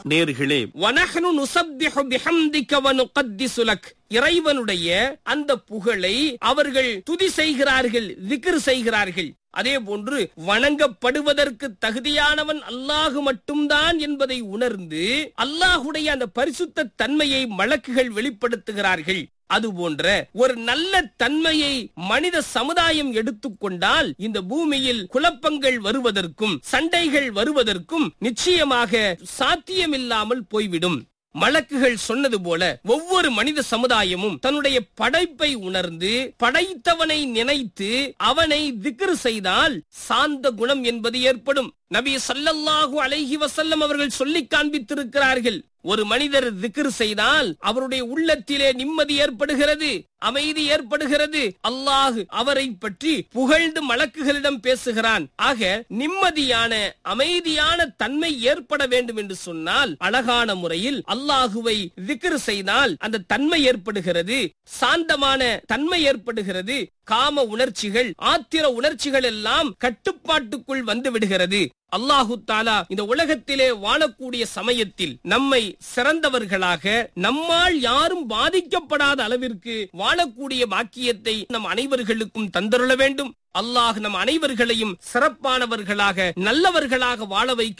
நேர்களே வனஹ்னு நுஸப்பிஹு பிஹம்திக வ நுகத்திஸு லக் இறைவனுடைய அந்த புகழை அவர்கள் துதி செய்கிறார்கள் திக்ர் செய்கிறார்கள் அதே போன்று வணங்கப்படுவதற்கு தகுதியானவன் அல்லாஹு மட்டும்தான் என்பதை உணர்ந்து அல்லாஹுடைய அந்த பரிசுத்த தன்மையை மலக்குகள் வெளிப்படுத்துகிறார்கள் அது போன்ற ஒரு நல்ல தன்மையை மனித சமுதாயம் எடுத்துக்கொண்டால் இந்த பூமியில் குழப்பங்கள் வருவதற்கும் சண்டைகள் வருவதற்கும் நிச்சயமாக சாத்தியமில்லாமல் போய்விடும் மலக்குகள் சொன்னது போல ஒவ்வொரு மனித சமுதாயமும் தன்னுடைய படைப்பை உணர்ந்து படைத்தவனை நினைத்து அவனை திக்ரு செய்தால் சாந்த குணம் என்பது ஏற்படும் நபி ஸல்லல்லாஹு அலைஹி வஸல்லம் அவர்கள் சொல்லி காண்பித்திருக்கிறார்கள் ஒரு மனிதர் திக்ர் செய்தால் அவருடைய உள்ளத்திலே நிம்மதி ஏற்படுகிறது அமைதி ஏற்படுகிறது அல்லாஹ் அவரை பற்றி புகழ்ந்து மலக்குகளிடம் பேசுகிறான் ஆக நிம்மதியான அமைதியான தன்மை ஏற்பட வேண்டும் என்று சொன்னால் அழகான முறையில் அல்லாஹுவை திக்ர் செய்தால் அந்த தன்மை ஏற்படுகிறது சாந்தமான தன்மை ஏற்படுகிறது காம உணர்ச்சிகள் ஆத்திர உணர்ச்சிகள் எல்லாம் கட்டுப்பாட்டுக்குள் வந்து விடுகிறது அல்லாஹு தாலா இந்த உலகத்திலே வாழக்கூடிய சமயத்தில் நம்மை சிறந்தவர்களாக நம்மால் யாரும் பாதிக்கப்படாத அளவிற்கு வாழக்கூடிய பாக்கியத்தை நம் அனைவர்களுக்கும் தந்தருள வேண்டும் அல்லாஹ் நம் அனைவர்களையும் சிறப்பானவர்களாக நல்லவர்களாக வாழ வைக்க